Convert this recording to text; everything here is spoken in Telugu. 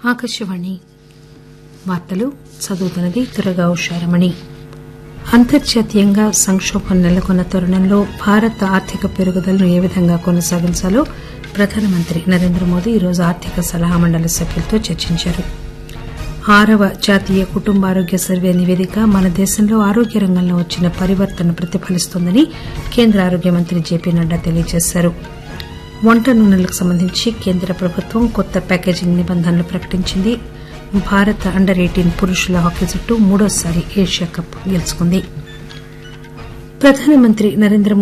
ఆకాశవాణి వార్తలు చదువుతున్నది దుర్గా ఉషారమణి అంతర్జాతీయంగా సంకోభం నెలకొన్న తరుణంలో భారత ఆర్థిక పెరుగుదలను ఏ విధంగా కొనసాగించాలో ప్రధానమంత్రి నరేంద్రమోదీ ఈరోజు ఆర్థిక సలహా మండలి సభ్యులతో చర్చించారు ఆరవ జాతీయ కుటుంబారోగ్య సర్వే నివేదిక మన దేశంలో ఆరోగ్య రంగంలో వచ్చిన పరివర్తనను ప్రతిఫలిస్తోందని కేంద్ర ఆరోగ్య మంత్రి జేపీ నడ్డా తెలియజేశారు వంట నూనెలకు సంబంధించి కేంద్ర ప్రభుత్వం కొత్త ప్యాకేజింగ్ నిబంధనలు ప్రకటించింది భారత అండర్ ఎయిటీన్ పురుషుల హాకీ జట్టు మూడోసారి ఏషియా కప్ గెలుచుకుంది ప్రధానమంత్రి నరేంద్ర